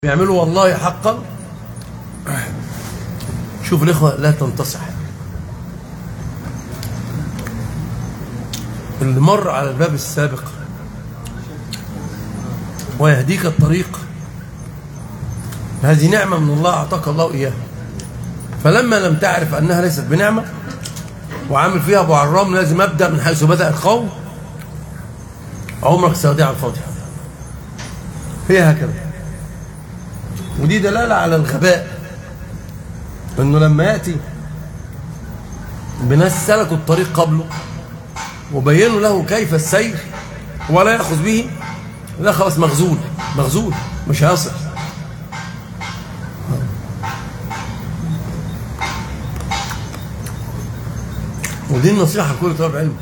بيعملوا والله حقا شوف الإخوة لا تنتصح اللي مر على الباب السابق ويهديك الطريق هذه نعمة من الله أعطاك الله إياها فلما لم تعرف أنها ليست بنعمة وعامل فيها أبو عرام لازم أبدأ من حيث بدأ القوم عمرك سيضيع على الفاضي هي هكذا ودي دلالة على الغباء انه لما يأتي بناس سلكوا الطريق قبله وبينوا له كيف السير ولا يأخذ به لا خلاص مغزول مغزول مش هيصل ودي النصيحة لكل طالب علم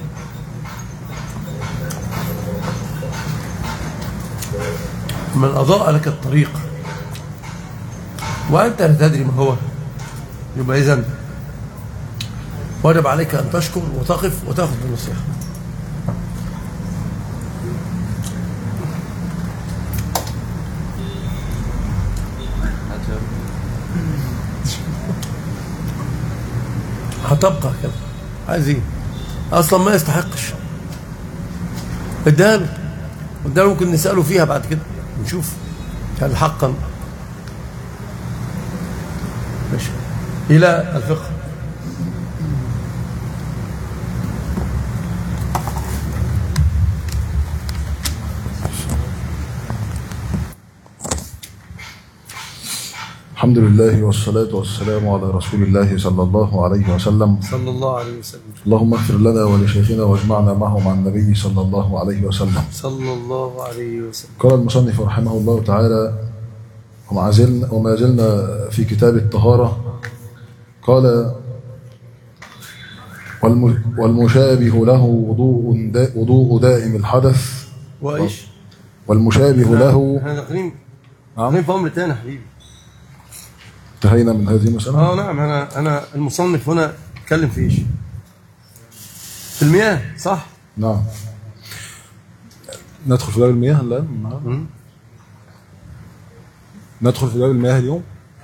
من أضاء لك الطريق وأنت لا تدري ما هو يبقى إذن واجب عليك أن تشكر وتقف وتأخذ بالنصيحة هتبقى كده عايز ايه اصلا ما يستحقش اديها له اديها له ممكن نساله فيها بعد كده نشوف هل حقا ماشي الى الفقه الحمد لله والصلاة والسلام على رسول الله صلى الله عليه وسلم صلى الله عليه وسلم اللهم اغفر لنا ولشيخنا واجمعنا معه مع النبي صلى الله عليه وسلم صلى الله عليه وسلم قال المصنف رحمه الله تعالى وما زلنا, وما زلنا في كتاب الطهارة قال والم- والمشابه له وضوء دا وضوء دائم الحدث وايش والمشابه له احنا داخلين داخلين في امر تاني يا حبيبي انتهينا من هذه المسألة اه نعم انا انا المصنف هنا اتكلم في ايش في المياه صح نعم ندخل في باب المياه الآن مم. ندخل في باب المياه اليوم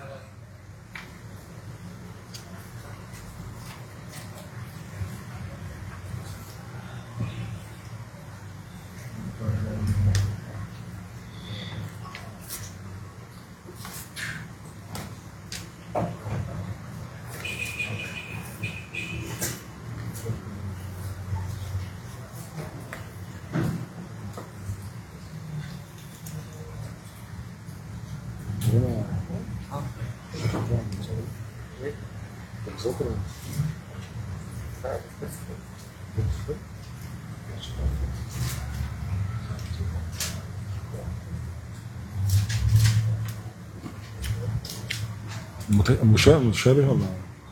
مت- مشا- متشابه ولا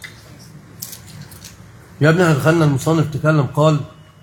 يا ابني احنا دخلنا المصنف تكلم قال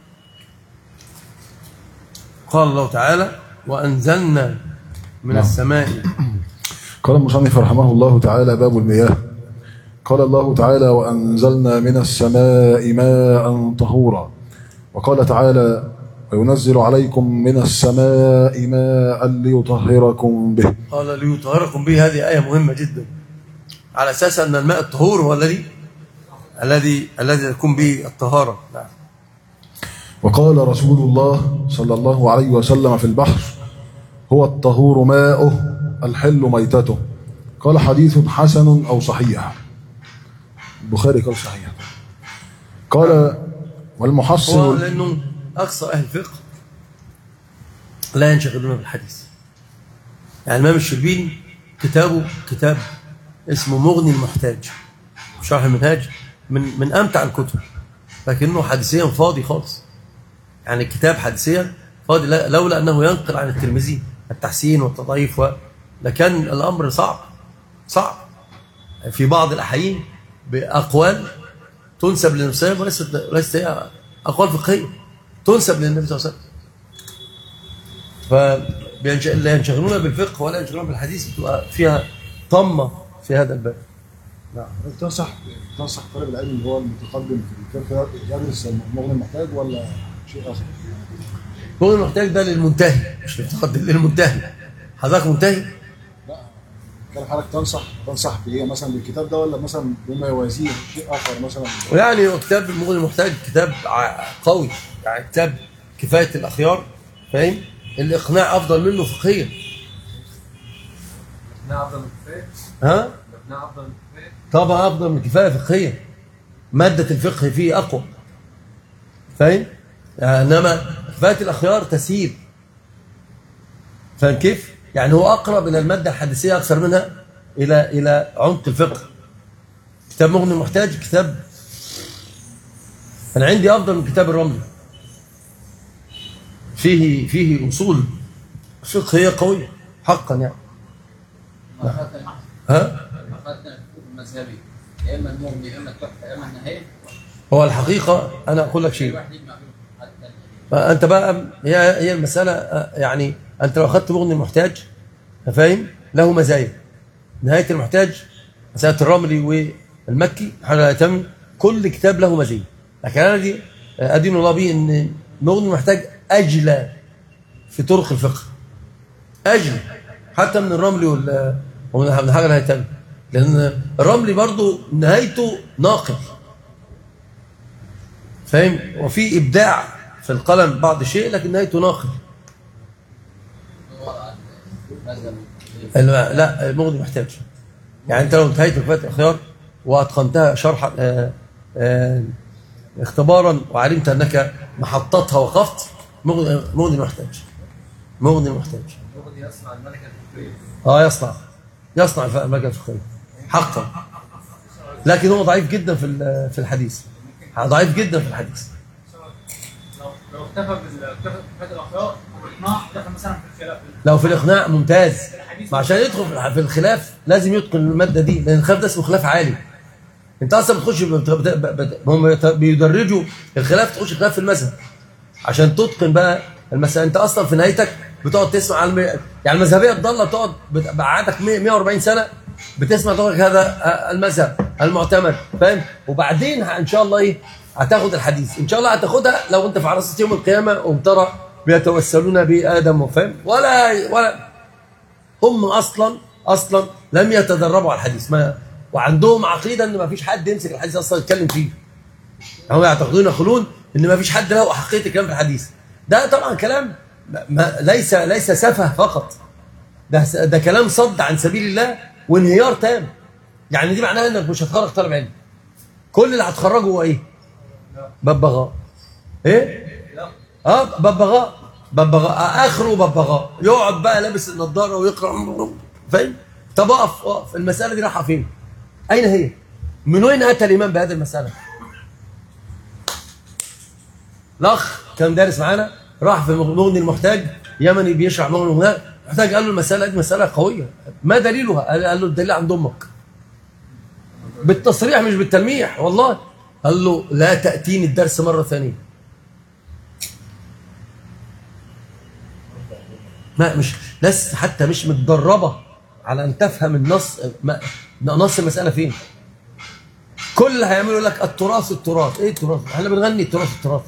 قال الله تعالى وانزلنا من نعم. السماء قال المصنف رحمه الله تعالى باب المياه قال الله تعالى وأنزلنا من السماء ماء طهورا وقال تعالى وينزل عليكم من السماء ماء ليطهركم به قال ليطهركم به هذه آية مهمة جدا على أساس أن الماء الطهور هو الذي الذي الذي تكون به الطهارة نعم وقال رسول الله صلى الله عليه وسلم في البحر هو الطهور ماؤه الحل ميتته قال حديث حسن أو صحيح البخاري قال صحيح قال هو والمحصن لأنه أقصى أهل الفقه لا ينشغلون بالحديث يعني الإمام الشربيني كتابه كتاب اسمه مغني المحتاج شرح المنهاج من من أمتع الكتب لكنه حديثيا فاضي خالص يعني الكتاب حديثيا فاضي لا- لولا أنه ينقل عن الترمذي التحسين والتضعيف و... لكان الأمر صعب صعب في بعض الأحايين بأقوال تنسب للنبي صلى الله عليه وسلم وليست ليست هي أقوال فقهية تنسب للنبي صلى الله عليه وسلم فلا ينشغلون بالفقه ولا ينشغلون بالحديث بتبقى فيها طمة في هذا الباب نعم تنصح تنصح طالب العلم اللي هو المتقدم في الفقه يدرس المغني المحتاج ولا شيء اخر؟ هو المحتاج ده للمنتهي مش للمتقدم للمنتهي حضرتك منتهي كان حضرتك تنصح تنصح بايه مثلا بالكتاب ده ولا مثلا بما يوازيه شيء اخر مثلا ويعني هو كتاب المغني المحتاج كتاب ع- قوي يعني كتاب كفايه الاخيار فاهم الاقناع افضل منه فقهيا الاقناع افضل من الكفايه ها الاقناع افضل من الكفايه طبعا افضل من الكفايه فقهيا ماده الفقه فيه اقوى فاهم يعني انما كفايه الاخيار تسهيل فاهم كيف يعني هو اقرب الى الماده الحديثيه اكثر منها الى الى عمق الفقه كتاب مغني المحتاج كتاب انا عندي افضل من كتاب الرمل فيه فيه اصول فقهيه قويه حقا يعني ما أخذنا ها ما أخذنا الحكم المذهبي يا إما المغني يا إما التحفة يا إما النهاية هو الحقيقه انا اقول لك كل شيء واحد يجمع بينهم حتى انت بقى هي هي المساله آه، يعني انت لو اخذت مغني المحتاج فاهم له مزايا نهايه المحتاج مساله الرملي والمكي حول الأيتام كل كتاب له مزايا لكن انا دي آه، ادين الله به ان مغني المحتاج اجلى في طرق الفقه اجلى حتى من الرملي وال ومن من حاجه الهيثمي لان الرملي برضو نهايته ناقل فاهم وفي ابداع في القلم بعض الشيء لكن نهايته ناقل هو المذهب الم- لا المغني محتاج يعني انت لو انتهيت من كفايه الاخيار واتقنتها شرحا آه، آه، اختبارا وعلمت انك محطتها وقفت مغني مغني محتاج مغني محتاج المغني يصنع الملكه الفكريه اه يصنع يصنع الف- الملكه الفقهيه حقا لكن هو ضعيف جدا في ال- في الحديث ضعيف جدا في الحديث لو لو اكتفى بال- اكتفى بكفايه الاخلاق والاقناع دخل مثلا في الخلاف لو في الاقناع ممتاز ما عشان يدخل في الح- في الخلاف لازم يتقن الماده دي لان الخلاف ده اسمه خلاف عالي انت اصلا بتخش بت- بت- بت- هم يت- بيدرجوا الخلاف تخش خلاف في المذهب عشان تتقن بقى المسألة انت اصلا في نهايتك بتقعد تسمع على الم... يعني المذهبيه الضاله تقعد بت- بقعدك 100 140 سنه بتسمع تقول لك هذا آه، المذهب المعتمد فاهم وبعدين ه- ان شاء الله ايه هتاخد الحديث ان شاء الله هتاخدها لو انت في عرصه يوم القيامه قوم ترى بيتوسلون بادم وفاهم ولا ولا هم اصلا اصلا لم يتدربوا على الحديث ما وعندهم عقيده ان ما فيش حد يمسك الحديث اصلا يتكلم فيه هم يعتقدون يقولون ان ما فيش حد له احقيه الكلام في الحديث ده طبعا كلام ما- ما ليس ليس سفه فقط ده ده كلام صد عن سبيل الله وانهيار تام يعني دي معناها انك مش هتخرج طالب علم كل اللي هتخرجه هو ايه ببغاء ايه اه ببغاء ببغاء اخره ببغاء يقعد بقى لابس النضاره ويقرا فاهم طب اقف اقف المساله دي رايحه فين اين هي من وين اتى الامام بهذه المساله الاخ كان دارس معانا راح في مغني المحتاج يمني بيشرح مغني المحتاج محتاج قال له المساله دي مساله قويه ما دليلها قال قال له الدليل عند امك بالتصريح مش بالتلميح والله قال له لا تاتيني الدرس مره ثانيه ما مش ناس حتى مش متدربه على ان تفهم النص ما نص المساله فين كل اللي هيعملوا لك التراث التراث ايه التراث احنا بنغني التراث التراث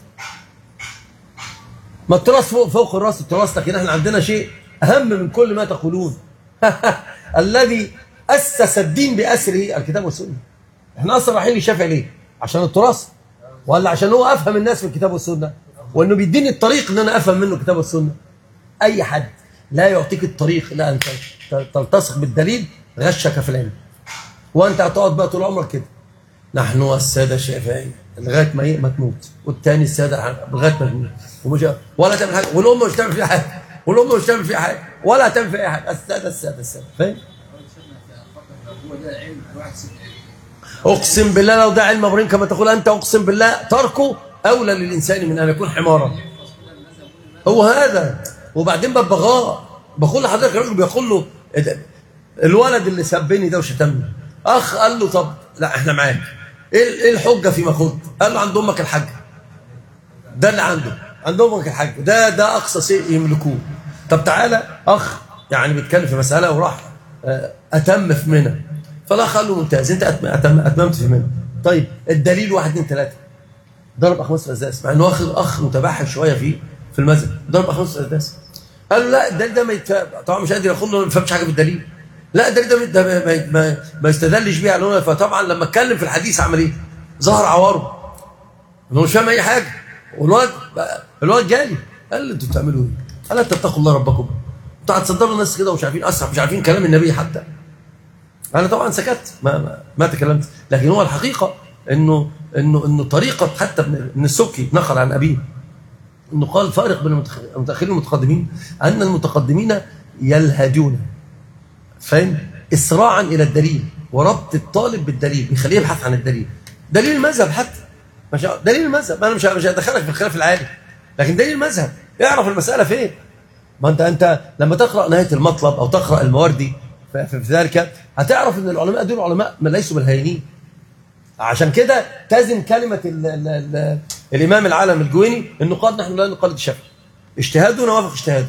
ما التراث فوق فوق الراس التراث لكن احنا عندنا شيء اهم من كل ما تقولون الذي اسس الدين باسره الكتاب والسنه احنا اصلا رايحين للشافعي ليه عشان التراث ولا عشان هو افهم الناس في الكتاب والسنه وانه بيديني الطريق ان انا افهم منه الكتاب والسنه اي حد لا يعطيك الطريق لا انت تلتصق بالدليل غشك في العلم وانت هتقعد بقى طول عمرك كده نحن الساده الشافعيه لغايه ما إيه؟ ما تموت والتاني الساده لغايه ما تموت ومش ولا تعمل حاجه والام مش تعمل فيها حاجه والام مش تعمل فيها حاجه ولا هتعمل فيها اي حاجه الساده الساده الساده فاهم هو ده علم الواحد سنة اقسم بالله لو ده علم ابراهيم كما تقول انت اقسم بالله تركه اولى للانسان من ان يكون حمارا هو هذا وبعدين ببغاء بقول لحضرتك الراجل بيقول له إيه ده؟ الولد اللي سبني ده وشتمني اخ قال له طب لا احنا معاك ايه إيه الحجه فيما قلت قال له عند امك الحاج ده اللي عنده عند امك الحاج ده ده اقصى شيء يملكوه طب تعالى اخ يعني بيتكلم في مساله وراح آه، اتم في منى فالاخ قال له ممتاز انت أتم- أتم اتممت في منى طيب الدليل واحد اثنين ثلاثه ضرب اخماس الاساس مع انه اخ اخ متبحر شويه في في المذهب ضرب اخماس الاساس قال له لا الدليل ده ما يتفهم طبعا مش قادر يقول له ما بيفهمش حاجه في الدليل لا ده ده, ده ما, ما, ما يستدلش بيه على العلماء فطبعا لما اتكلم في الحديث عمل ايه؟ ظهر عواره انه مش فاهم اي حاجه والواد الواد جالي قال لي انتوا بتعملوا ايه؟ قال انت اتقوا الله ربكم انتوا هتصدروا الناس كده ومش عارفين اسرع مش عارفين كلام النبي حتى انا طبعا سكت ما ما, ما تكلمت لكن هو الحقيقه انه انه انه طريقه حتى ابن ابن السبكي نقل عن ابيه انه قال فارق بين المتخ- المتاخرين والمتقدمين ان المتقدمين يلهجون فاهم اسراعا الى الدليل وربط الطالب بالدليل بيخليه يبحث عن الدليل دليل المذهب حتى مش دليل المذهب انا مش مش هدخلك في الخلاف العالي لكن دليل المذهب اعرف المساله فين ما انت انت لما تقرا نهايه المطلب او تقرا المواردي ف- في في ذلك هتعرف ان العلماء دول علماء ما ليسوا بالهينين عشان كده تزن كلمه ال ال ال الامام العالم الجويني انه قال نحن لا نقلد الشافعي اجتهاده نوافق اجتهاده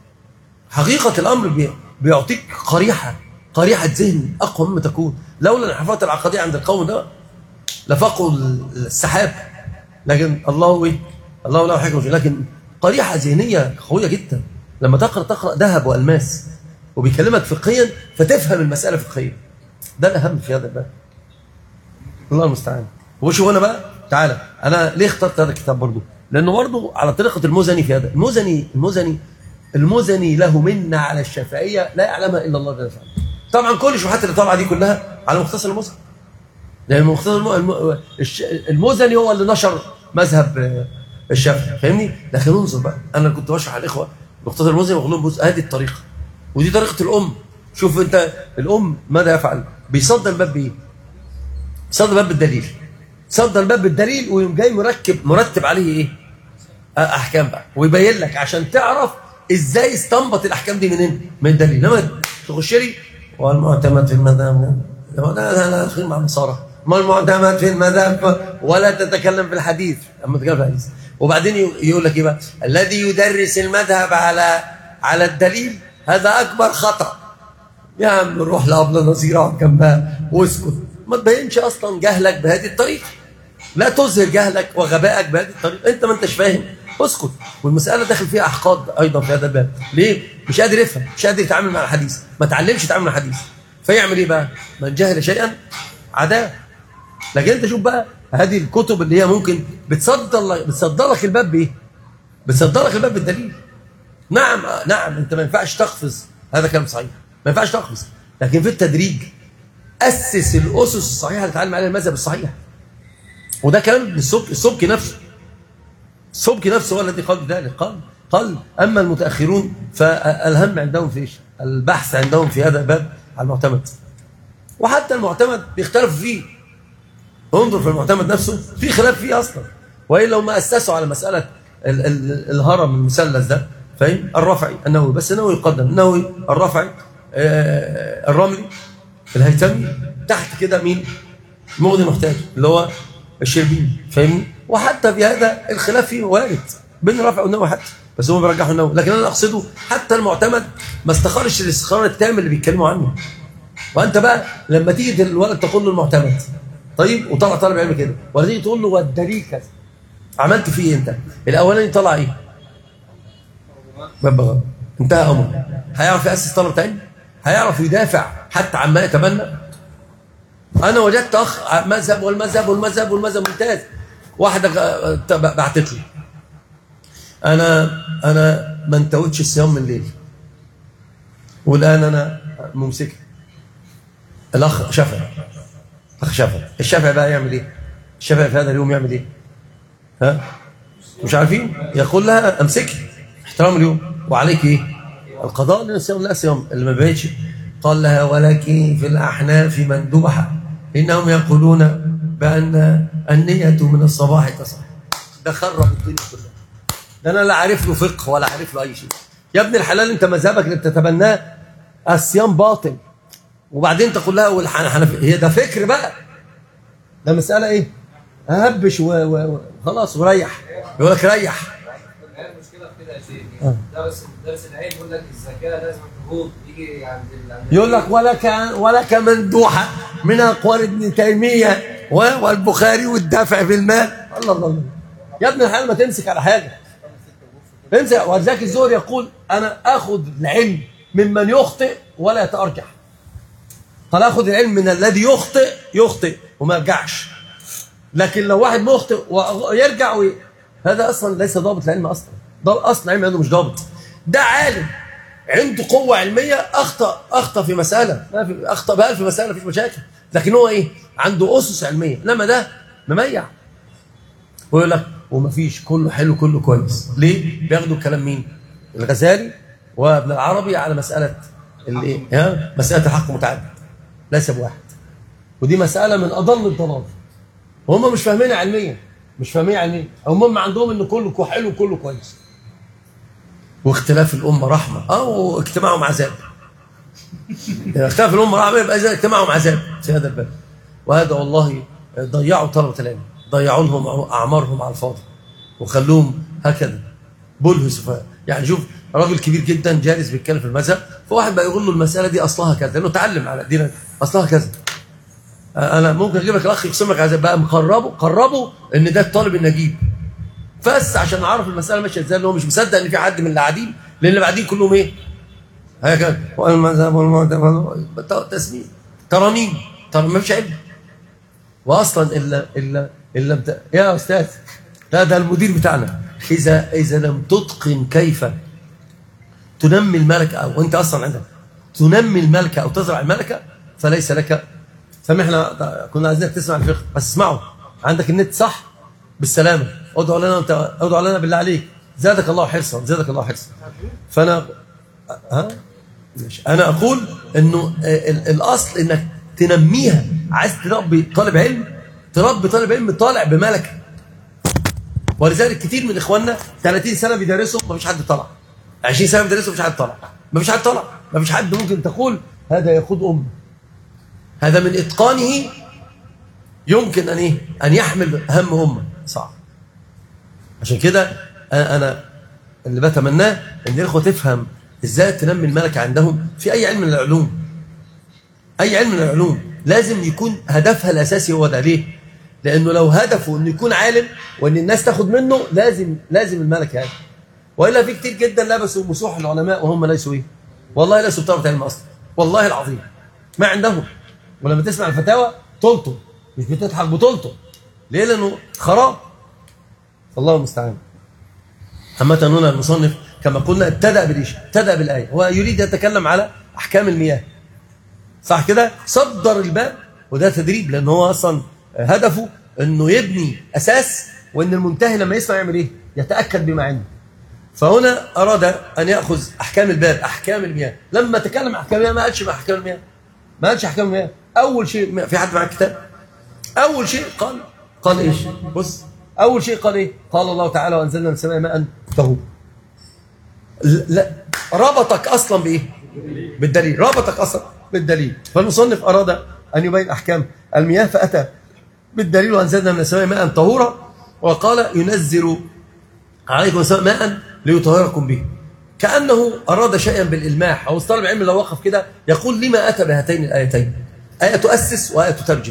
حقيقه الامر بي- بيعطيك قريحه قريحه ذهن اقوى مما تكون لولا الانحرافات العقديه عند القوم ده لفقوا ال- السحاب لكن الله ايه الله له حكمه لكن قريحه ذهنيه قويه جدا لما تقرا تقرا ذهب والماس وبيكلمك فقهيا فتفهم المساله فقهيا ده الاهم في هذا الباب الله المستعان وشوف انا بقى تعالى انا ليه اخترت هذا الكتاب برضه لانه برضه على طريقه المزني في هذا المزني المزني المزني له منه على الشافعيه لا يعلمها الا الله جل وعلا طبعا كل الشبهات اللي طالعه دي كلها على مختصر المزني لان مختصر الم... الم... الش- المزني هو اللي نشر مذهب آه، الشافعي فاهمني لكن انظر بقى انا كنت بشرح الاخوه مختصر المزني بقول لهم بص هذه الطريقه ودي طريقه الام شوف انت الام ماذا يفعل بيصدر الباب بايه صدر الباب بالدليل صدر الباب بالدليل ويقوم جاي مركب مرتب عليه ايه آه، احكام بقى ويبين لك عشان تعرف ازاي استنبط الاحكام دي منين من الدليل لما تخش لي والمعتمد في المذهب لا لا لا ادخل مع النصارى ما المعتمد في المذهب ولا تتكلم في الحديث اما تتكلم في الحديث وبعدين يقول لك ايه بقى الذي يدرس المذهب على على الدليل هذا اكبر خطأ يا عم روح لأبلة نظيرة اقعد جنبها واسكت ما تبينش اصلا جهلك بهذه الطريقه لا تظهر جهلك وغبائك بهذه الطريقه انت ما انتش فاهم اسكت والمساله داخل فيها احقاد ايضا في هذا الباب ليه مش قادر يفهم مش قادر يتعامل مع الحديث ما تعلمش يتعامل مع الحديث فيعمل ايه بقى من جهل شيئا عداه لكن انت شوف بقى هذه الكتب اللي هي ممكن بتصدر لك بتصدر لك الباب بايه بتصدر لك الباب بالدليل نعم نعم انت ما ينفعش تقفز هذا كلام صحيح ما ينفعش تقفز لكن في التدريج اسس الاسس الصحيحه اللي تتعلم عليها المذهب الصحيح وده كلام ابن السبكي السبكي نفسه السبكي نفسه هو الذي قال ذلك قال قال اما المتاخرون فالهم عندهم في ايش؟ البحث عندهم في هذا الباب على المعتمد وحتى المعتمد بيختلفوا فيه انظر في المعتمد نفسه في خلاف فيه اصلا والا هم اسسوا على مساله ال ال الهرم المثلث ده فاهم الرفعي النووي بس النووي يقدم النووي الرفعي آه الرملي الهيثمي تحت كده مين مغني محتاج اللي هو الشربيني فاهمني وحتى في هذا الخلاف فيه وارد بين الرفع والنووي حتى بس هم بيرجحوا النووي لكن انا اقصده حتى المعتمد ما استخرش الاستخراج التام اللي بيتكلموا عنه وانت بقى لما تيجي الولد تقول له المعتمد طيب وطلع طالب علم كده ولا تيجي تقول له والدليل كذا عملت فيه إيه انت الاولاني طلع ايه ببغى انتهى امره هيعرف ياسس طلب تاني هيعرف يدافع حتى عما يتمنى انا وجدت اخ مذهب والمذهب والمذهب والمذهب ممتاز واحده غ- بعتت لي انا انا ما انتوتش الصيام من الليل والان انا ممسكه الاخ شافعي اخ شافعي الشافعي بقى يعمل ايه الشافعي في هذا اليوم يعمل ايه ها مش عارفين يقول لها امسكي احترام اليوم وعليك ايه القضاء لان الصيام لا صيام اللي ما بيتش قال لها ولك في الاحناف مندوحه انهم يقولون بان النيه من الصباح تصح ده خرب الدنيا كلها ده انا لا عارف له فقه ولا عارف له اي شيء يا ابن الحلال انت مذهبك اللي بتتبناه الصيام باطل وبعدين تقول لها والحنفي هي ده فكر بقى ده مساله ايه هبش وخلاص وريح يقول لك ريح هي المشكله في كده يا شيخ آه. درس درس العلم يقول لك الزكاه لازم تهوض يجي عند ال- عند يقول لك ولك ولك مندوحه من اقوال ابن تيميه و- والبخاري والدفع في المال الله الله الله يا ابن الحلال ما تمسك على حاجه امسك ولذلك الزهري يقول انا اخذ العلم ممن يخطئ ولا يتارجح فناخد العلم من الذي يخطئ يخطئ وما يرجعش لكن لو واحد مخطئ ويرجع وي... هذا اصلا ليس ضابط العلم اصلا ده اصلا علم عنده مش ضابط ده عالم عنده قوة علمية أخطأ أخطأ في مسألة ما في أخطأ بقى في مسألة مفيش مشاكل لكن هو إيه عنده أسس علمية لما ده مميع ويقول لك ومفيش كله حلو كله كويس ليه بياخدوا الكلام مين الغزالي وابن العربي على مسألة الايه ها مسألة الحق متعدد ليس بواحد ودي مسألة من أضل الضلال وهم مش فاهمينها علميا مش فاهمينها علميا هم عندهم ان كله كو- حلو وكله كويس واختلاف الأمة رحمة اه واجتماعهم عذاب إذا اختلاف الأمة رحمة يبقى إذا اجتماعهم عذاب في هذا الباب وهذا والله ضيعوا طلبة العلم ضيعوا لهم أعمارهم على الفاضي وخلوهم هكذا بله سفهاء يعني شوف راجل كبير جدا جالس بيتكلم في المذهب فواحد بقى يقول له المسألة دي أصلها كذا لأنه تعلم على دين أصلها كذا انا ممكن اجيب لك الاخ يقسم لك عذاب بقى مقربه قربه ان ده الطالب النجيب بس عشان اعرف المساله ماشيه ازاي اللي هو مش مصدق ان في حد من اللي قاعدين لان اللي بعدين كلهم ايه؟ هكذا والمذهب والمذهب تسميم ترانيم ترى ما فيش علم واصلا الا الا الا بتا... يا استاذ لا ده المدير بتاعنا اذا اذا لم تتقن كيف تنمي الملكه او انت اصلا عندك تنمي الملكه او تزرع الملكه فليس لك سامحنا كنا عايزينك تسمع الفقه بس اسمعه عندك النت صح بالسلامه ادعو لنا انت ادعو لنا بالله عليك زادك الله حرصا زادك الله حرصا فانا ها ماشي. انا اقول انه ال- الاصل انك تنميها عايز تربي طالب علم تربي طالب علم طالع بملكه ولذلك كتير من اخواننا 30 سنه بيدرسوا ما فيش حد طلع 20 سنه بيدرسوا ما فيش حد طلع ما فيش حد طلع ما فيش حد ممكن تقول هذا يقود امه هذا من اتقانه يمكن ان ايه ان يحمل هم امه صعب عشان كده انا أنا اللي بتمناه ان الاخوه تفهم ازاي تنمي الملكه عندهم في اي علم من العلوم اي علم من العلوم لازم يكون هدفها الاساسي هو ده ليه لانه لو هدفه انه يكون عالم وان الناس تاخد منه لازم لازم الملكه يعني والا في كتير جدا لبسوا مسوح العلماء وهم ليسوا ايه والله ليسوا بطلبه علم اصلا والله العظيم ما عندهم ولما تسمع الفتاوى طولته مش بتضحك بطولته ليه لانه خراب الله المستعان عامة هنا المصنف كما قلنا ابتدأ بالإيش ابتدأ بالآية هو يريد يتكلم على أحكام المياه صح كده صدر الباب وده تدريب لأن هو أصلا هدفه أنه يبني أساس وأن المنتهي لما يسمع يعمل إيه يتأكد بما عنده فهنا أراد أن يأخذ أحكام الباب أحكام المياه لما تكلم أحكام المياه ما قالش ما أحكام المياه ما قالش أحكام المياه أول شيء في حد معاه كتاب أول شيء قال قال إيش بص أول شيء قال إيه قال الله تعالى وأنزلنا من السماء ماء طهور لا ربطك أصلا بإيه بالدليل ربطك أصلا بالدليل فالمصنف أراد أن يبين أحكام المياه فأتى بالدليل وأنزلنا من السماء ماء طهورا وقال ينزل عليكم السماء ماء ليطهركم به كأنه أراد شيئا بالإلماح أو طالب علم لو وقف كده يقول لما أتى بهاتين الآيتين آية تؤسس وآية تترجم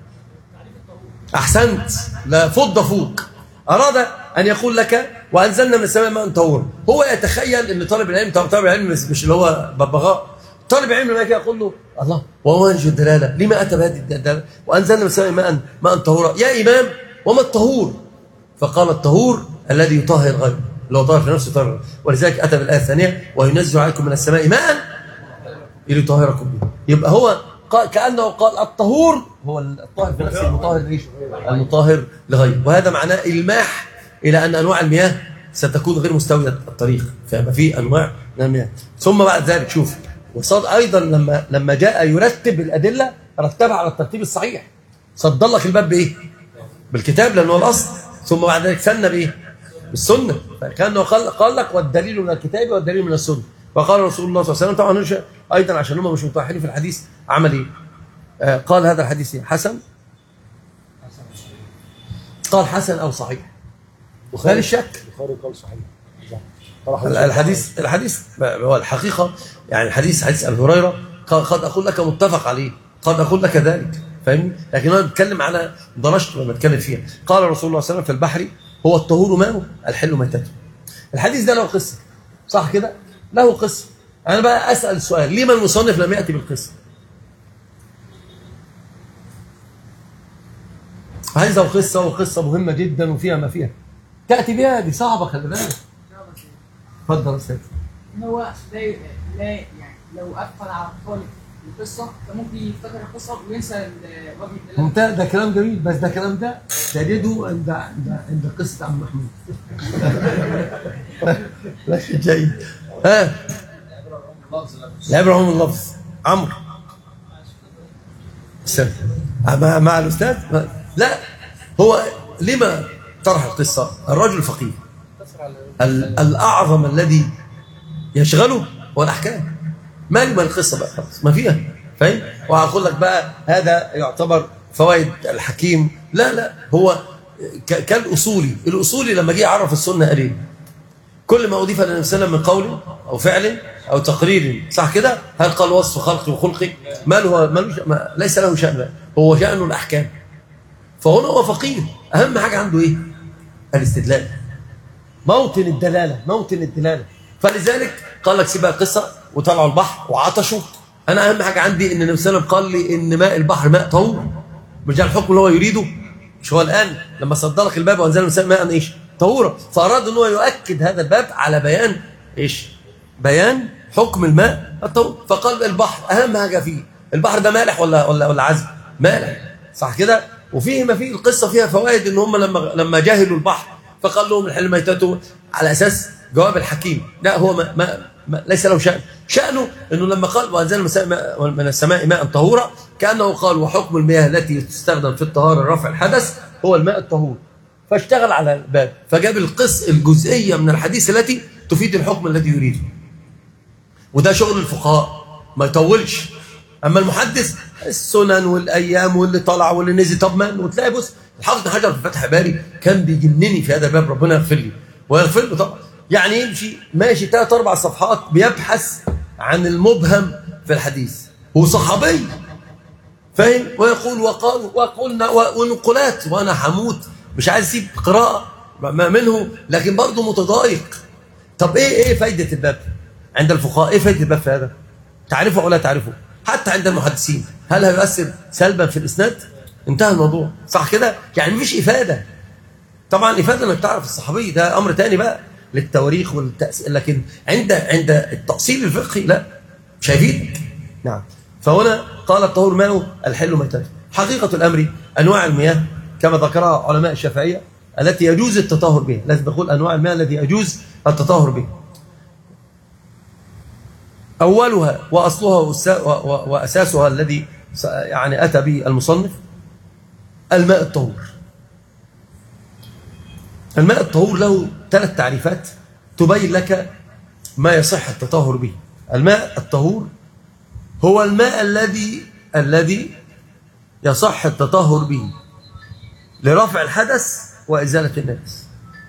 أحسنت لا فض فوق أراد أن يقول لك وأنزلنا من السماء ماء طهورا هو يتخيل أن طالب العلم طالب طالب العلم مش مش اللي هو ببغاء طالب علم لما يجي يقول له الله وهو وجه الدلاله لما اتى بهذه الدلاله وانزلنا من السماء ماء ماء طهورا يا امام وما الطهور فقال الطهور الذي يطهر غيره اللي هو طاهر في نفسه طهر ولذلك اتى بالايه الثانيه وينزل عليكم من السماء ماء ليطهركم به يبقى هو قال كانه قال الطهور هو الطاهر في نفسه المطهر ليش المطهر لغيره وهذا معناه الماح الى ان انواع المياه ستكون غير مستويه الطريق فيبقى في انواع من المياه ثم بعد ذلك شوف وصاد ايضا لما لما جاء يرتب الادله رتبها على الترتيب الصحيح صدر لك الباب بايه بالكتاب لانه هو الاصل ثم بعد ذلك ثنى بايه بالسنه فكانه قال قال لك والدليل من الكتاب والدليل من السنه وقال رسول الله صلى الله عليه وسلم طبعا نرجع ايضا عشان هم مش متوحدين في الحديث عمل ايه آه قال هذا الحديث إيه؟ حسن قال حسن او صحيح وخالي الشك البخاري قال صحيح الحديث الحديث هو الحقيقه يعني الحديث حديث ابي هريره قد اقول لك متفق عليه قد اقول لك ذلك فاهمني لكن انا بتكلم على درجته لما بتكلم فيها قال رسول الله صلى الله عليه وسلم في البحر هو الطهور ماءه الحل ميتته الحديث ده له قصه صح كده له قصه انا بقى اسال سؤال لما المصنف لم ياتي بالقصه عايزة قصة وقصة مهمة جدا وفيها ما فيها تأتي بها دي صعبة خلي بالك اتفضل يا أستاذ ان هو لا لا يعني لو اغفل على الطالب القصه فممكن يفتكر القصه وينسى ال- وجه الدلاله ممتاز ده كلام جميل بس ده كلام ده تجده عند عند عند قصة عم محمود لا شيء جيد ها لفظ لفظ العبرة هم اللفظ عمرو استنى مع, مع الأستاذ لا هو لما طرح القصة الرجل الفقيه ال- الأعظم الذي يشغله هو الأحكام ما لما القصة بقى خلاص ما فيها فاهم وهقول لك بقى هذا يعتبر فوائد الحكيم لا لا هو ك- كالأصولي الأصولي لما جه يعرف السنة قال ايه كل ما أضيف للنبي صلى الله عليه وسلم من قول أو فعل أو تقرير صح كده هل قال وصف خلقي وخلقي ما له ملوش ما ليس له شأن هو شأنه الأحكام فهنا هو فقيه أهم حاجة عنده إيه الاستدلال موطن الدلالة موطن الدلالة فلذلك قال لك سيبها القصة وطلعوا البحر وعطشوا أنا أهم حاجة عندي إن النبي صلى الله عليه وسلم قال لي إن ماء البحر ماء طهور مش ده الحكم اللي هو يريده مش هو الآن لما صد لك الباب وأنزل الإنسان ماء إيش طهورا فأراد إن هو يؤكد هذا الباب على بيان إيش بيان حكم الماء الطهور فقال البحر أهم حاجة فيه البحر ده مالح ولا ولا ولا عذب مالح صح كده وفيه ما فيه القصة فيها فوائد إن هم لما لما جاهلوا البحر فقال لهم الحل ميتته على أساس جواب الحكيم لا هو ما ما ما ليس له شأن شأنه أنه لما قال وأنزل من السماء ماء- من السماء ماء طهورا كأنه قال وحكم المياه التي تستخدم في الطهارة رفع الحدث هو الماء الطهور فاشتغل على الباب فجاب القص الجزئية من الحديث التي تفيد الحكم الذي يريده وده شغل الفقهاء ما يطولش اما المحدث السنن والايام واللي طلع واللي نزل طب ما وتلاقي بص الحافظ بن حجر في فتح باري كان بيجنني في هذا الباب ربنا يغفر لي ويغفر له طبعا يعني يمشي ماشي ثلاث اربع صفحات بيبحث عن المبهم في الحديث هو صحابي فاهم ويقول وقال وقلنا ونقولات وانا حموت مش عايز اسيب قراءه ما منه لكن برضه متضايق طب ايه ايه فايده الباب عند الفقهاء ايه فايده الباب في هذا تعرفه او لا تعرفه حتى عند المحدثين هل هيؤثر سلبا في الاسناد انتهى الموضوع صح كده يعني مفيش افاده طبعا افاده انك تعرف الصحابي ده امر تاني بقى للتواريخ والتأثير لكن عند عند التأصيل الفقهي لا مش هيفيدك نعم فهنا قال الطهور ماء الحل ميتته حقيقة الأمر أنواع المياه كما ذكرها علماء الشافعية التي يجوز التطهر بها لازم نقول أنواع المياه التي يجوز التطهر بها أولها وأصلها وأسا- و- و- وأساسها الذي س- يعني أتى به المصنف الماء الطهور الماء الطهور له ثلاث تعريفات تبين لك ما يصح التطهر به الماء الطهور هو الماء الذي الذي يصح التطهر به لرفع الحدث وإزالة النجس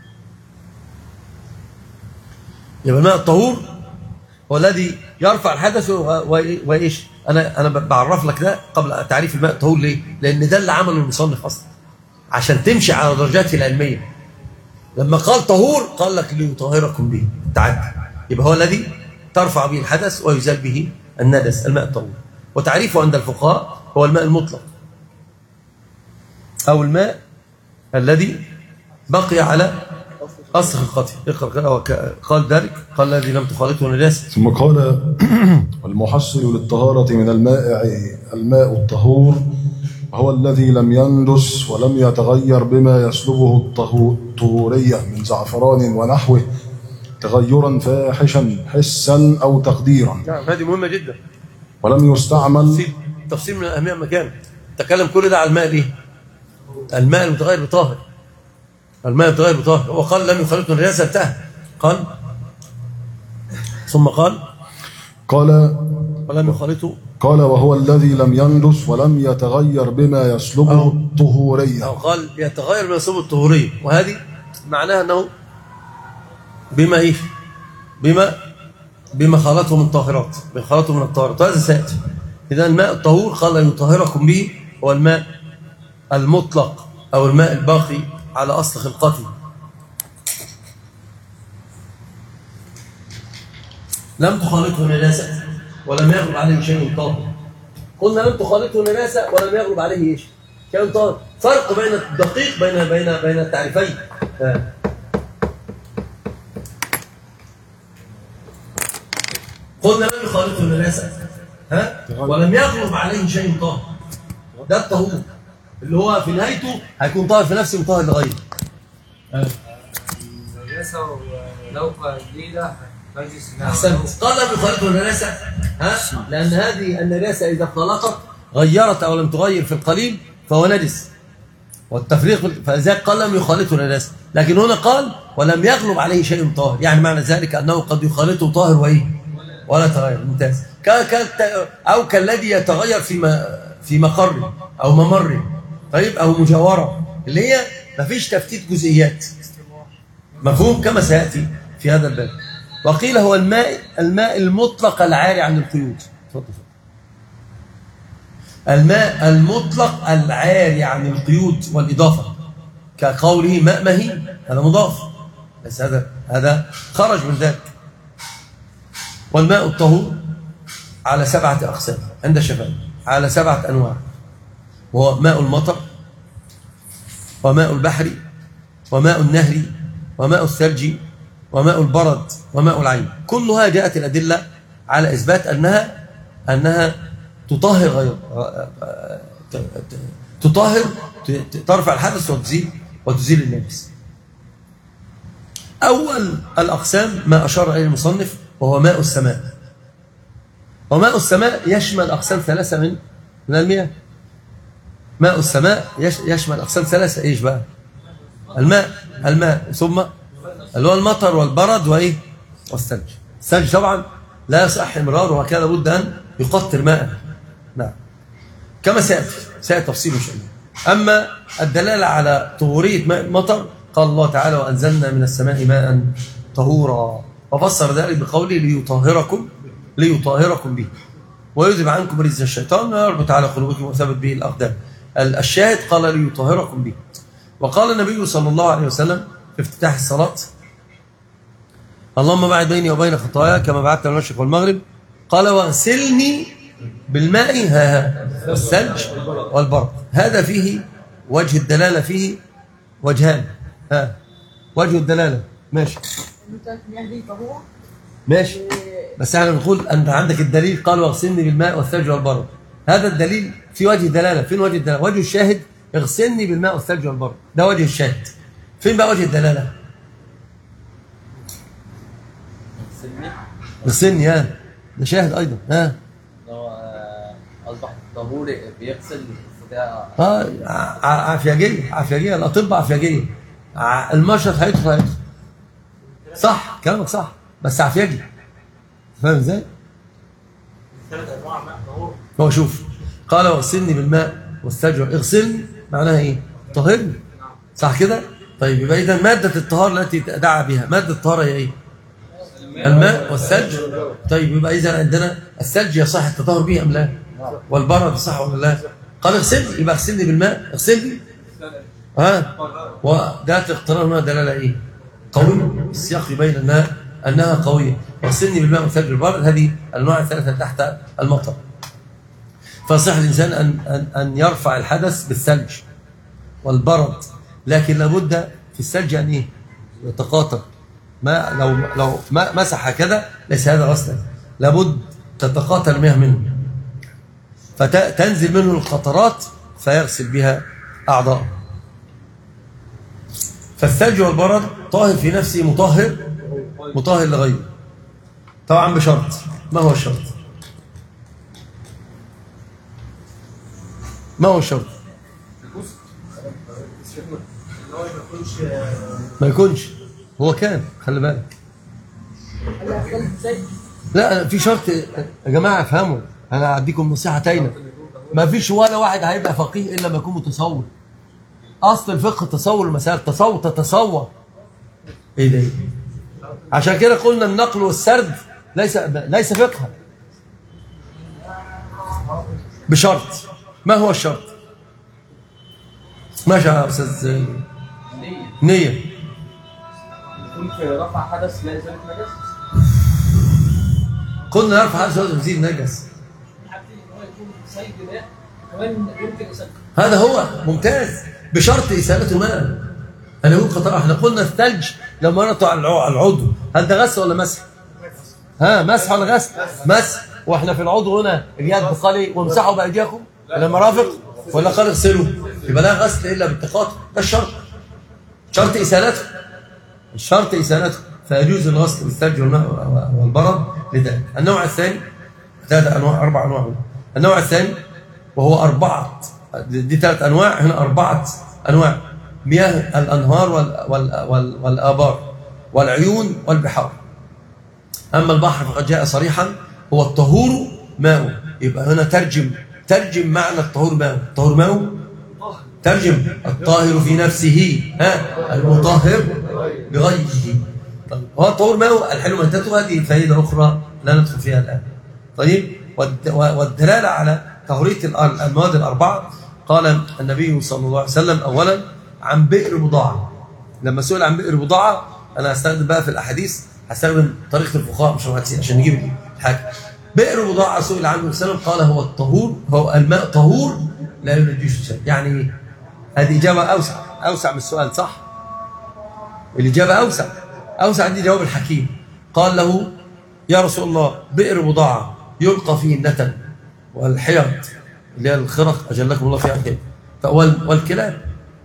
يبقى الماء الطهور هو الذي يرفع الحدث و- و- وايش انا انا بعرف لك ده قبل تعريف الماء الطهور ليه لان ده اللي عمله المصنف اصلا عشان تمشي على درجاته العلميه لما قال طهور قال لك ليطهركم به تعدي يبقى هو الذي ترفع به الحدث ويزال به الندس الماء الطهور وتعريفه عند الفقهاء هو الماء المطلق او الماء الذي بقي على اصل خلقته اقرا كده هو ك- قال ذلك قال الذي لم تخالطه نجاسه ثم قال والمحصل للطهارة من الماء الماء الطهور هو الذي لم يندس ولم يتغير بما يسلبه الطهو- الطهورية من زعفران ونحوه تغيرا فاحشا حسا أو تقديرا نعم هذه مهمه جدا ولم يستعمل تفصيل تفصيل من اهميه مكان تكلم كل ده على الماء ليه الماء المتغير بطاهر الماء المتغير بطاهر هو قال لم يخالطه النجاسه انتهى قال ثم قال قال ولم يخالطه قال وهو الذي لم يندس ولم يتغير بما يسلبه الطهورية أو قال يتغير من صوب الطهورية وهذه معناها أنه بما إيه بما بما خلطه من طاهرات بما خلطه من الطاهرات وهذا سيأتي إذا الماء الطهور قال يطهركم به هو الماء المطلق أو الماء الباقي على أصل خلقته لم تخالطه نجاسة ولم يغلب عليه شيء طاهر قلنا لم تخالطه نجاسة ولم يغلب عليه إيش شيء طاهر فرق بين الدقيق بين بين بين التعريفين ها. قلنا لم يخالطه النجاسة ها ولم يغلب عليه شيء طاهر ده الطهور اللي هو في نهايته هيكون طاهر في نفسه وطاهر لغيره النجاسة ولو قليلة تجلس معها. احسنت قال لم يخالطه النجاسة ها لان هذه النجاسة اذا خلطت غيرت او لم تغير في القليل فهو نجس والتفريق فلذلك قال لم يخالطه النجاسة لكن هنا قال ولم يغلب عليه شيء طاهر يعني معنى ذلك انه قد يخالطه طاهر وايه ولا تغير ممتاز ك ك او كالذي يتغير في ما في مقر او ممر طيب او مجاوره اللي هي ما فيش تفتيت جزئيات مفهوم كما سياتي في هذا الباب وقيل هو الماء الماء المطلق العاري عن القيود اتفضل الماء المطلق العاري عن القيود والاضافه كقوله ماء مهين هذا مضاف بس هذا هذا خرج من ذلك والماء الطهور على سبعة أقسام عند الشافعي على سبعة أنواع وهو ماء المطر وماء البحر وماء النهر وماء الثلج وماء البرد وماء العين كلها جاءت الأدلة على إثبات أنها أنها تطهر غير تطهر ترفع الحدث وتزيل وتزيل النجس أول الأقسام ما أشار إليه المصنف وهو ماء السماء وماء السماء يشمل أقسام ثلاثة من من المياه ماء السماء يش- يشمل أقسام ثلاثة إيش بقى الماء الماء ثم اللي هو المطر والبرد وإيه والثلج الثلج طبعا لا يصح إمراره وكان بد أن يقطر ماء نعم كما سيأتي سيأتي تفصيله إن شاء الله أما الدلالة على طهورية ماء المطر قال الله تعالى وأنزلنا من السماء ماء طهورا وفسر ذلك بقوله ليطهركم ليطهركم به ويذهب عنكم رجز الشيطان ويربط على قلوبكم وثبت به الأقدام ال- الشاهد قال ليطهركم به وقال النبي صلى الله عليه وسلم في افتتاح الصلاة اللهم بعد بيني وبين خطايا كما بعدت المشرق والمغرب قال واغسلني بالماء ها ها والثلج والبرد هذا فيه وجه الدلالة فيه وجهان ها وجه الدلالة ماشي انت المياه دي طهور ماشي بس احنا بنقول انت عندك الدليل قال واغسلني بالماء والثلج والبرد هذا الدليل في وجه دلاله فين وجه الدلاله وجه الشاهد اغسلني بالماء والثلج والبرد ده وجه الشاهد فين بقى وجه الدلاله سلمي اغسلني ها ده شاهد ايضا ها هو آه، اصبح طهوري بيغسل ده اه ع- ع- عافيجيه عافيجيه الاطباء عافيجيه ع- المشرط هيدخل هيدخل صح كلامك صح بس عافيجي فاهم ازاي؟ هو شوف قال واغسلني بالماء والثلج اغسلني معناها ايه؟ طهرني صح كده؟ طيب يبقى اذا ماده الطهاره التي دعا بها ماده الطهاره هي ايه؟ الماء والثلج طيب يبقى اذا عندنا الثلج يصح التطهر به ام لا؟ والبرد صح ولا لا؟ قال اغسلني يبقى اغسلني بالماء اغسلني ها وده اقتران هنا دلاله ايه؟ قوية السياق يبين انها انها قويه واغسلني بالماء والثلج والبرد هذه الانواع الثلاثه تحت المطر فصح الانسان ان ان ان يرفع الحدث بالثلج والبرد لكن لابد في الثلج ان ايه؟ يتقاطر ما لو لو ما مسح هكذا ليس هذا غسلا لابد تتقاطر المياه منه فتنزل منه القطرات فيغسل بها اعضاءه فالثلج والبرد طاهر في نفسه مطهر مطهر لغيره طبعا بشرط ما هو الشرط ما هو الشرط ما يكونش هو كان خلي بالك قال لي هتكلم ازاي؟ لا في شرط يا جماعه افهموا انا هديكم نصيحه تاينه ما فيش ولا واحد هيبقى فقيه الا لما يكون متصور اصل الفقه تصور المسائل تصور تتصور ايه ده إيه؟ عشان كده قلنا النقل والسرد ليس ليس فقها بشرط ما هو الشرط ماشي يا استاذ نية نيه يكون في رفع حدث لا يزال نجس قلنا نرفع هذا الزوج نزيد نجس حاجتين ان هو يكون صيد ماء كمان يمكن يسكر هذا هو ممتاز بشرط إسالة الماء أنا أقول قطع احنا قلنا الثلج لما نقطع العو- على العضو هل ده غسل ولا مسح؟ ها مسح ولا غسل؟ مسح واحنا في العضو هنا اليد قال وامسحوا بأيديكم إلى المرافق ولا قال اغسلوا يبقى لا غسل إلا بالتقاطع ده الشرط شرط إسالته الشرط إسالته فيجوز الغسل بالثلج والماء والبرد لذلك النوع الثاني ثلاث أنواع أربع أنواع هنا. النوع الثاني وهو أربعة دي دي ثلاث أنواع هنا أربعة أنواع مياه الأنهار وال وال وال والآبار والعيون والبحار أما البحر فقد جاء صريحا هو الطهور ماء يبقى هنا ترجم ترجم معنى الطهور ماء الطهور ماء ترجم الطاهر في نفسه ها المطهر بغيره طيب هو الطهور ماء الحلو ميتته هذه فائدة أخرى لا ندخل فيها الآن طيب والد- والدلالة على تهرية الأ- المواد الأربعة قال النبي صلى الله عليه وسلم أولا عن بئر بضاعة لما سئل عن بئر بضاعة أنا هستخدم بقى في الأحاديث هستخدم طريقة الفقهاء مش الحديث عشان نجيب الحاجة بئر بضاعة سئل عنه وسلم قال هو الطهور هو الماء طهور لا ينجيش شيء يعني إيه؟ هذه إجابة أوسع أوسع من السؤال صح؟ الإجابة أوسع أوسع دي جواب الحكيم قال له يا رسول الله بئر بضاعة يلقى فيه النتن والحيض اللي هي الخرق أجلكم الله فيها خير وال- والكلاب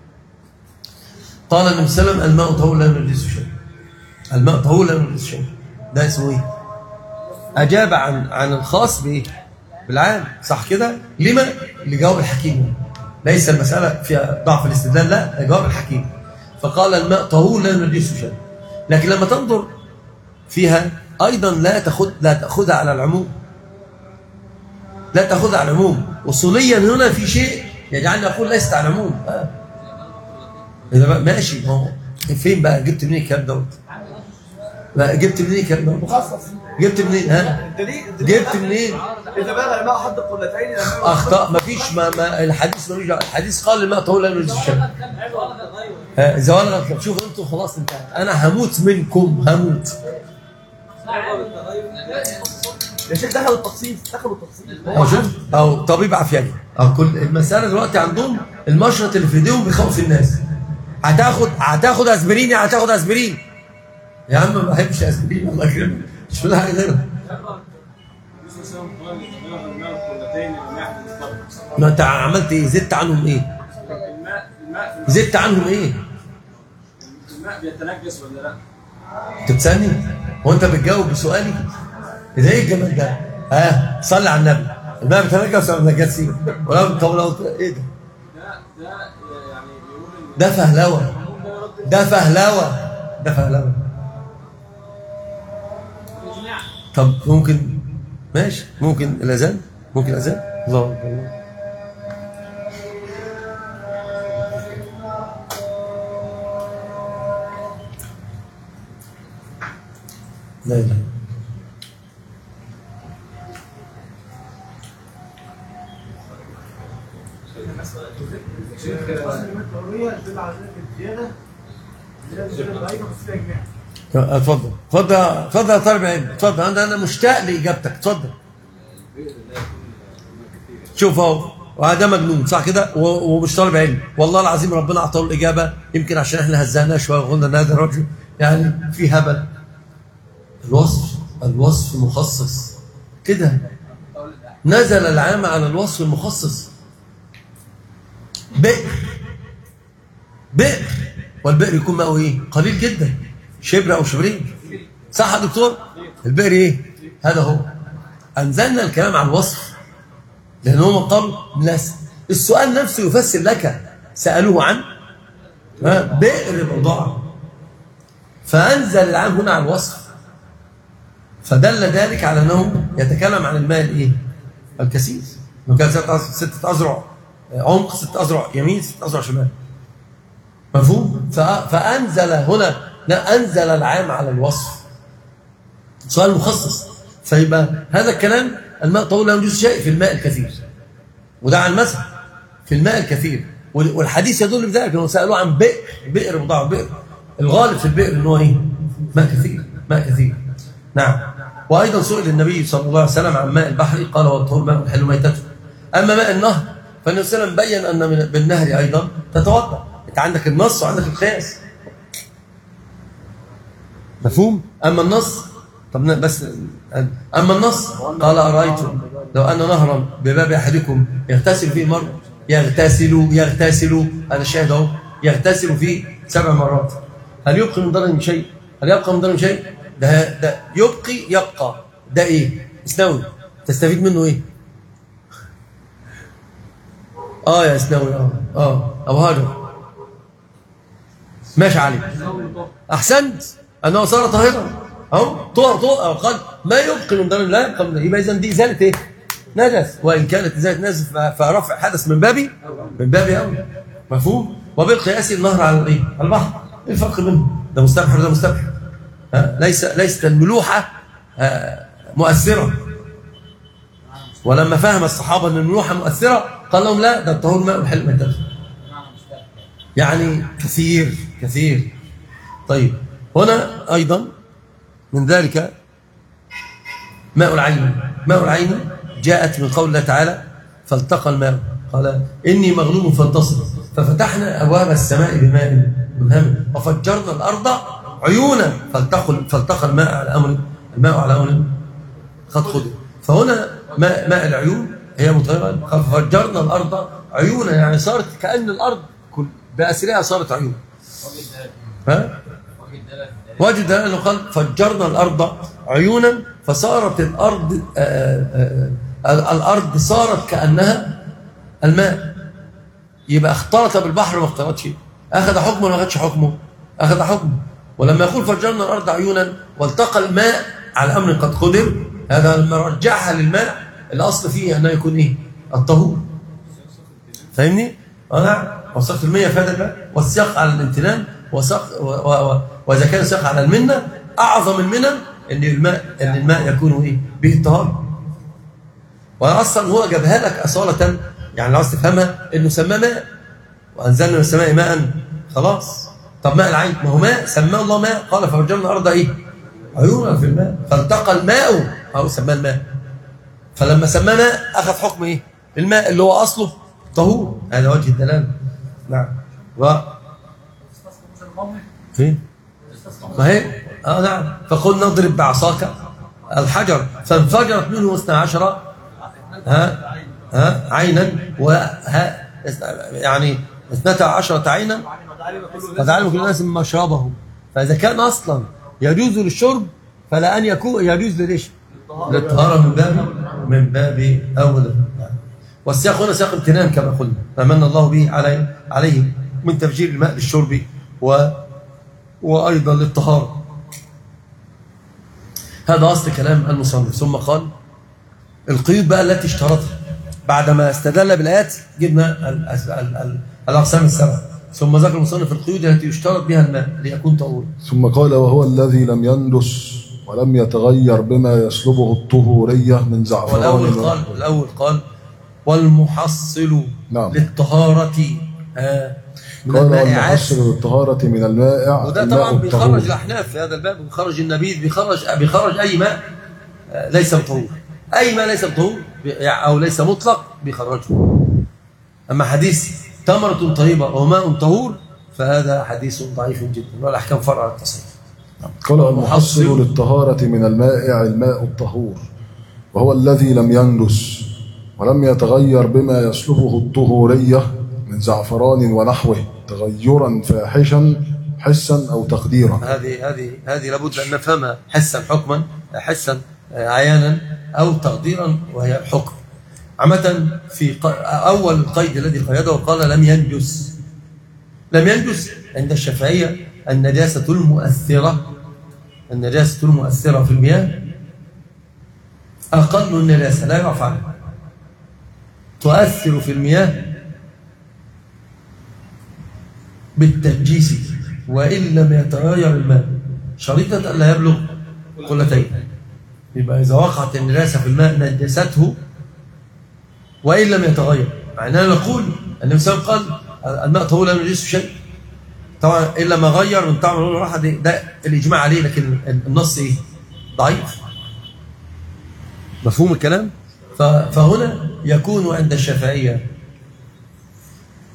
قال النبي صلى الله عليه وسلم الماء طهور لا ينجس شيء الماء طهور لا ينجس شيء ده اسمه ايه؟ أجاب عن عن الخاص بإيه؟ بالعام صح كده؟ لما؟ لجواب الحكيم ليس المسألة فيها ضعف الاستدلال لا ده جواب الحكيم فقال الماء طهور لا ينجس شيء لكن لما تنظر فيها أيضا لا تأخذ لا تأخذها على العموم لا تأخذها على العموم وصوليا هنا في شيء يجعلني أقول ليست على العموم آه. إذا بقى ماشي ما هو فين بقى جبت منين الكلام دوت؟ بقى جبت منين الكلام دوت؟ مخصص جبت منين ها؟ الدليل الدليل جبت منين؟ اذا بلغ الماء حد القلتين لما اخطاء مفيش ما, ما الحديث ملوش دعوة. الحديث قال الماء طهور لا ينجس الشيء آه، اذا ولغت شوف انتم خلاص انتهى انا هموت منكم هموت يا شيخ دخلوا التخصيص دخلوا التخصيص او شوف او طبيب عافياني او كل المساله دلوقتي عندهم المشرط اللي في ايديهم بيخوف الناس هتاخد هتاخد اسبرين يعني هتاخد اسبرين يا عم ما بحبش اسبرين الله يكرمك مش كل حاجه غيرها ما انت عملت ايه زدت عنهم ايه الماء الماء زدت عنهم ايه الماء بيتنجس ولا لا؟ انت بتسالني هو انت بتجاوب بسؤالي اذا ايه الجمال ده ها صلي على النبي الماء بيتنجس ولا ما بيتنجسش ولو طب لو ايه ده ده ده يعني بيقول ان ده فهلوه ده فهلوه ده فهلوه طب ممكن ماشي ممكن الاذان ممكن الاذان الله اكبر لا اله إلا الله. اتفضل اتفضل اتفضل يا طالب علم اتفضل انا انا مشتاق لاجابتك اتفضل شوف اهو وهذا مجنون صح كده و- ومش طالب علم والله العظيم ربنا اعطاه الاجابه يمكن عشان احنا هزقناه شويه وقلنا ان هذا الرجل يعني في هبل الوصف الوصف مخصص كده نزل العام على الوصف المخصص بئر بئر والبئر يكون ماءه ايه قليل جدا شبر او شبرين صح يا دكتور البئر ايه هذا هو انزلنا الكلام على الوصف لان هم قالوا لا السؤال نفسه يفسر لك سالوه عن ها، بئر بضاعه فانزل العام هنا على الوصف فدل ذلك على انه يتكلم عن الماء الايه الكثير انه كان ستة أز- ستة أذرع عمق ستة أذرع يمين ستة أذرع شمال مفهوم ف- فأنزل هنا لا أنزل العام على الوصف سؤال مخصص فيبقى هذا الكلام الماء طول لا يجوز شيء في الماء الكثير وده عن المسح في الماء الكثير وال- والحديث يدل بذلك انه سالوه عن بئر بئر بضاعه بئر الغالب في البئر ان هو ايه؟ ماء كثير ماء كثير نعم وايضا سئل النبي صلى الله عليه وسلم عن ماء البحر قال هو الطهور ماء الحل ميتته اما ماء النهر فالنبي صلى الله عليه وسلم بين ان من بالنهر ايضا تتوضا انت عندك النص وعندك القياس مفهوم اما النص طب ن- بس اما النص قال ارايتم لو ان نهرا بباب احدكم يغتسل فيه مره يغتسل يغتسل هذا الشاهد اهو يغتسل فيه سبع مرات هل يبقي من ضرر شيء؟ هل يبقى من ضرر شيء؟ ده ده يبقي يبقى ده ايه؟ اسنوي تستفيد منه ايه؟ اه يا اسنوي اه اه ابو هاجر ماشي عليك احسنت انه صار طاهرا اهو طهر طهر أو قال ما يبقي من ضرر لا يبقى من يبقى اذا دي ازاله ايه؟ نجس وان كانت ازاله نجس ف- فرفع حدث من بابي من بابي اولى مفهوم؟ وبالقياس النهر على الايه؟ على البحر ايه الفرق بينهم؟ ده مستبحر وده مستبحر ها؟ ليس ليست الملوحه آه، مؤثره ولما فهم الصحابه ان الملوحه مؤثره قال لهم لا ده الطهور ماء الحل ما يتدخل يعني كثير كثير طيب هنا ايضا من ذلك ماء العين ماء العين جاءت من قول الله تعالى فالتقى الماء قال إني مغلوب فانتصر ففتحنا أبواب السماء بماء منهمر وفجرنا الأرض عيونا فالتقى فالتقى الماء على أمر الماء على أمر قد قدر فهنا ماء, ماء العيون هي مطهرة ففجرنا الأرض عيونا يعني صارت كأن الأرض كل بأسرها صارت عيون ها؟ وجد دلالة أنه قال فجرنا الأرض عيونا فصارت الأرض آآ آآ الأرض صارت كأنها الماء يبقى اختلط بالبحر ما اختلطش أخذ حكمه ولا ما أخذش حكمه أخذ حكمه ولما يقول فجرنا الأرض عيونا والتقى الماء على أمر قد قدر هذا لما رجعها للماء الأصل فيه أنه يكون إيه الطهور فاهمني؟ اه نعم وساق المية في هذا الباب والسياق على الامتنان وساق و و و واذا كان السياق على المنه اعظم المنن ان الماء ان الماء يكون ايه؟ به الطهاره. واصلا هو جابها لك اصاله يعني لو عايز تفهمها انه سماه ماء وانزلنا من السماء ماء خلاص طب ماء العين ما هو ماء سماه الله ماء قال ففجرنا الارض ايه؟ عيونا في الماء فالتقى الماء او سماه الماء فلما سماه ماء اخذ حكم ايه؟ الماء اللي هو اصله طهور هذا وجه الدلاله نعم و فين؟ ما هي اه نعم فقل نضرب بعصاك الحجر فانفجرت منه اثنا عشر ها ها عينا وها يعني اثنتا عشرة عينا قد علم كل الناس من مشربه فاذا كان اصلا يجوز للشرب فلا ان يكون يجوز لليش؟ للطهاره من باب من باب اولى والسياق هنا سياق امتنان كما قلنا فمن الله به عليه عليه من تفجير الماء للشرب و وايضا للطهاره هذا اصل كلام المصنف ثم قال القيود بقى التي اشترطها بعدما استدل بالايات جبنا ال- ال- ال- الاقسام السبعه ثم ذكر المصنف القيود التي يشترط بها الماء ليكون طهورا ثم قال وهو الذي لم يندس ولم يتغير بما يسلبه الطهورية من زعفران والاول ونحوه. قال الاول قال والمحصل نعم. للطهاره آه، من قال المائعات والمحصل للطهارة من المائع وده الماء طبعا الطهور. بيخرج الاحناف في هذا الباب بيخرج النبيذ بيخرج بيخرج اي ماء آه، ليس بطهور اي ماء ليس بطهور بي- يعني او ليس مطلق بيخرجه اما حديث تمرة طيبة وماء طهور فهذا حديث ضعيف جدا والاحكام فرع على التصحيح قال المحصل للطهارة من المائع الماء الطهور وهو الذي لم يندس ولم يتغير بما يسلبه الطهورية من زعفران ونحوه تغيرا فاحشا حسا أو تقديرا هذه هذه هذه لابد ان نفهمها حسا حكما حسا آه، عيانا او تقديرا وهي الحكم عامة في ق- اول القيد الذي قيده قال لم ينجس لم ينجس عند الشافعية النجاسة المؤثرة النجاسة المؤثرة في المياه أقل النجاسة لا يعرف عنها تؤثر في المياه بالتنجيس وإن لم يتغير الماء شريطة ألا يبلغ قلتين يبقى إذا وقعت النجاسة في الماء نجسته وإن لم يتغير مع أننا نقول النبي صلى الله عليه وسلم قال الماء طهور لا ينجسه شيء طبعا إلا ما غير من طعم اللون الراحة دي- ده الإجماع عليه لكن النص إيه؟ ضعيف مفهوم الكلام؟ ف- فهنا يكون عند الشافعية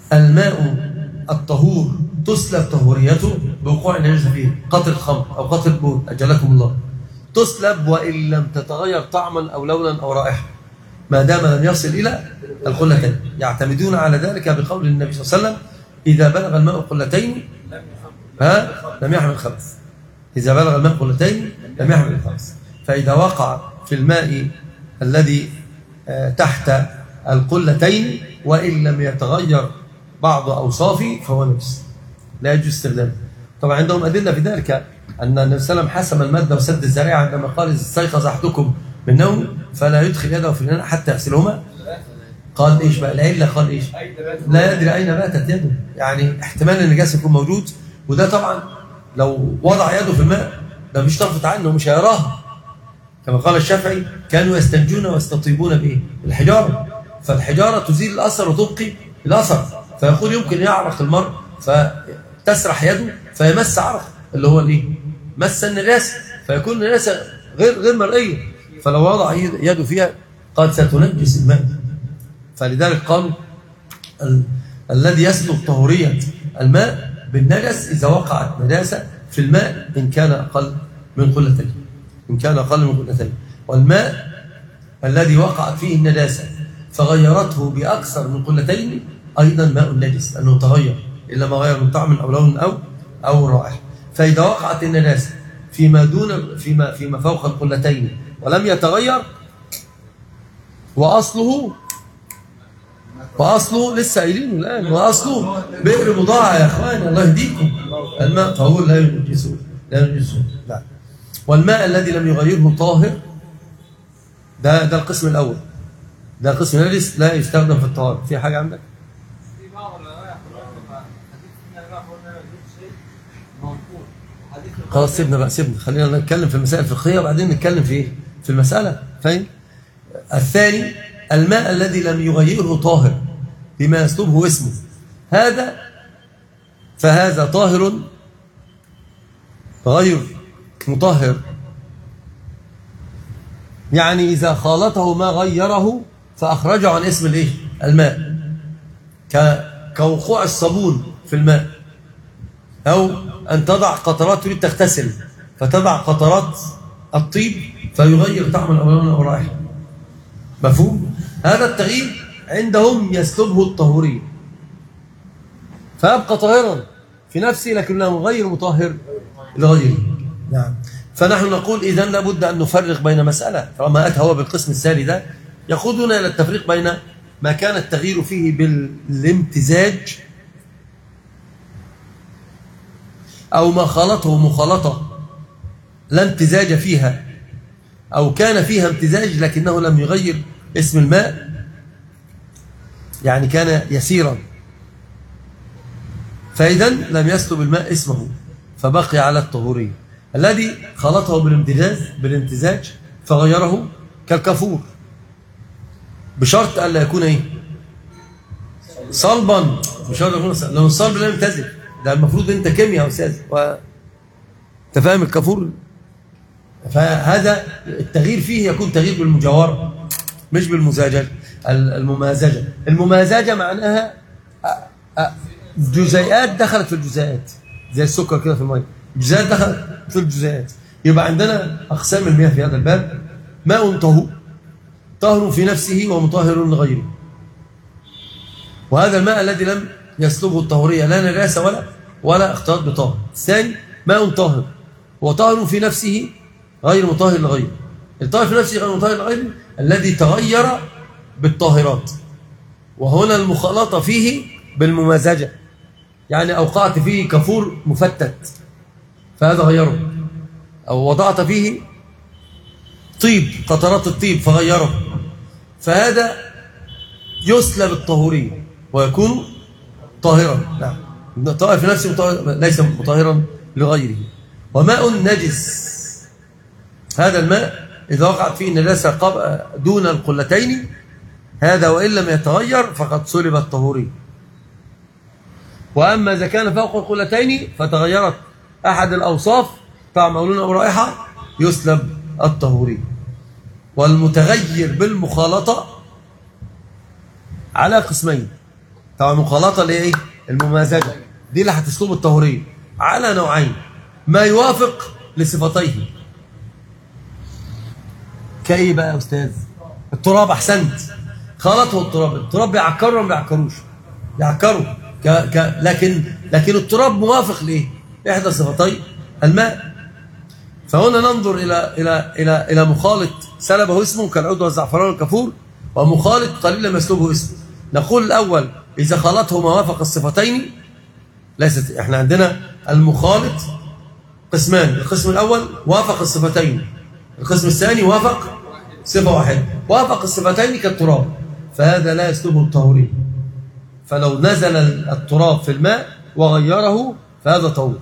الماء الطهور تسلب طهوريته بوقوع النجاسة فيه قطر الخمر أو قطر البول أجلكم الله تسلب وإن لم تتغير طعما أو لونا أو رائحة ما دام لم يصل إلى القلتين يعتمدون على ذلك بقول النبي صلى الله عليه وسلم إذا بلغ الماء قلتين ها لم يحمل خبث إذا بلغ الماء قلتين لم يحمل الخبث فإذا وقع في الماء الذي آه، تحت القلتين وإن لم يتغير بعض أوصافه فهو نجس لا يجوز استخدامه طبعا عندهم أدلة في ذلك أن النبي صلى الله عليه وسلم حسم المادة وسد الذريعة عندما قال إذا استيقظ أحدكم من نوم فلا يدخل يده في الإناء حتى يغسلهما قال إيش بقى العلة قال إيش لا يدري أين باتت يده يعني احتمال النجاسة يكون موجود وده طبعا لو وضع يده في الماء ده مش طرفة عنه مش هيراها كما قال الشافعي كانوا يستنجون ويستطيبون بايه؟ الحجاره فالحجاره تزيل الاثر وتبقي الاثر فيقول يمكن يعرق المرء فتسرح يده فيمس عرق اللي هو الايه؟ مس النجاسه فيكون النجاسه غير غير مرئيه فلو وضع يده فيها قد ستنجس الماء فلذلك قالوا ال... الذي يسلب طهوريه الماء بالنجس اذا وقعت نجاسه في الماء ان كان اقل من قلتين إن كان أقل من قلتين والماء الذي وقعت فيه النجاسة فغيرته بأكثر من قلتين أيضا ماء نجس لأنه تغير إلا ما غير من طعم أو لون أو أو رائحة فإذا وقعت النجاسة فيما دون فيما فيما فوق القلتين ولم يتغير وأصله وأصله لسه قايلينه الآن وأصله بئر مضاعة يا إخوان الله يهديكم الماء طهور لا ينجسه لا ينجسه لا والماء الذي لم يغيره طاهر ده ده القسم الأول ده القسم النجس لا يستخدم في الطهارة في حاجة عندك؟ في بعض الروايات حديث ان النبي قلنا ما يجوز شيء منقول حديث خلاص سيبنا بقى سيبنا خلينا نتكلم في المسائل الفقهية وبعدين نتكلم في ايه؟ في المسألة فاهم؟ الثاني الماء الذي لم يغيره طاهر بما يسلبه اسمه هذا فهذا طاهر غير مطهر يعني إذا خالطه ما غيره فأخرجه عن اسم الايه؟ الماء ك- كوقوع الصابون في الماء أو أن تضع قطرات تريد تغتسل فتضع قطرات الطيب فيغير طعم الأولون أو رائحة مفهوم؟ هذا التغيير عندهم يسلبه الطهورية فيبقى طاهرا في نفسه لكنه غير مطهر لغيره نعم فنحن نقول إذا لابد أن نفرق بين مسألة طالما أتى هو بالقسم الثاني ده يقودنا إلى التفريق بين ما كان التغيير فيه بالامتزاج أو ما خالطه مخالطة لا امتزاج فيها أو كان فيها امتزاج لكنه لم يغير اسم الماء يعني كان يسيرا فإذا لم يسلب الماء اسمه فبقي على الطهورية الذي خلطه بالامتزاج بالامتزاج فغيره كالكافور بشرط ألا يكون ايه صلبا بشرط يكون صلبا لو الصلب لا يمتزج ده المفروض انت كيمياء يا استاذ و... انت فاهم الكافور فهذا التغيير فيه يكون تغيير بالمجاورة مش بالمزاجة الممازجة الممازجة معناها أ- أ- جزيئات دخلت في الجزيئات زي السكر كده في المية جزيئات دخلت في الجزيئات يبقى عندنا أقسام المياه في هذا الباب ماء طهور طاهر في نفسه ومطهر لغيره وهذا الماء الذي لم يسلبه الطهورية لا نجاسة ولا ولا اختلاط بطاهر الثاني ماء طاهر وطاهر في نفسه غير مطهر لغيره الطاهر في نفسه غير مطهر لغيره الذي تغير بالطاهرات وهنا المخالطة فيه بالممازجة يعني أوقعت فيه كفور مفتت فهذا غيره أو وضعت فيه طيب قطرات الطيب فغيره فهذا يسلب الطهورية ويكون طاهرا نعم طاهر في نفسه مطهر ليس مطهرا لغيره وماء نجس هذا الماء إذا وقعت فيه النجاسة قب- دون القلتين هذا وإن لم يتغير فقد سلب الطهورية وأما إذا كان فوق القلتين فتغيرت أحد الأوصاف طعم أو لون أو رائحة يسلب الطهورية والمتغير بالمخالطة على قسمين طبعا المخالطه اللي هي ايه الممازجه دي اللي هتسلب الطهوريه على نوعين ما يوافق لصفتيه كايه بقى يا استاذ التراب احسنت خلطه التراب التراب بيعكره ولا ما بيعكروش بيعكره ك... ك... لكن لكن التراب موافق لايه احدى صفتي الماء فهنا ننظر الى الى الى الى مخالط سلبه اسمه كالعود والزعفران والكافور ومخالط قليل لم يسلبه اسمه نقول الاول اذا خلطه ما وافق الصفتين ليست احنا عندنا المخالط قسمان القسم الاول وافق الصفتين القسم الثاني وافق صفه واحده وافق الصفتين كالتراب فهذا لا يسلبه الطهوري فلو نزل التراب في الماء وغيره فهذا طهور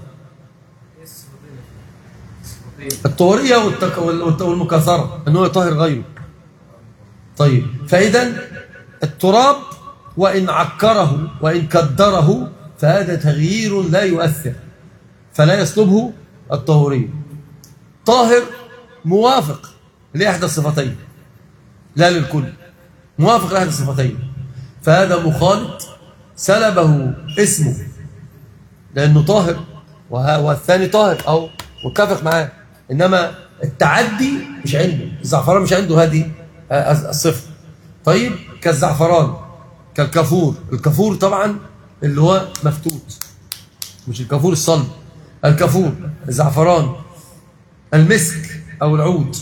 الطهورية والتك... والت- والمكاثرة أنه يطهر غيره طيب فإذا التراب وإن عكره وإن كدره فهذا تغيير لا يؤثر فلا يسلبه الطهورية طاهر موافق لإحدى الصفتين لا للكل موافق لإحدى الصفتين فهذا مخالط سلبه اسمه لأنه طاهر وه- والثاني طاهر أو متفق معاه إنما التعدي مش عنده الزعفران مش عنده هذه آه، الصفة طيب كالزعفران كالكافور الكافور طبعا اللي هو مفتوت مش الكافور الصلب الكافور الزعفران المسك أو العود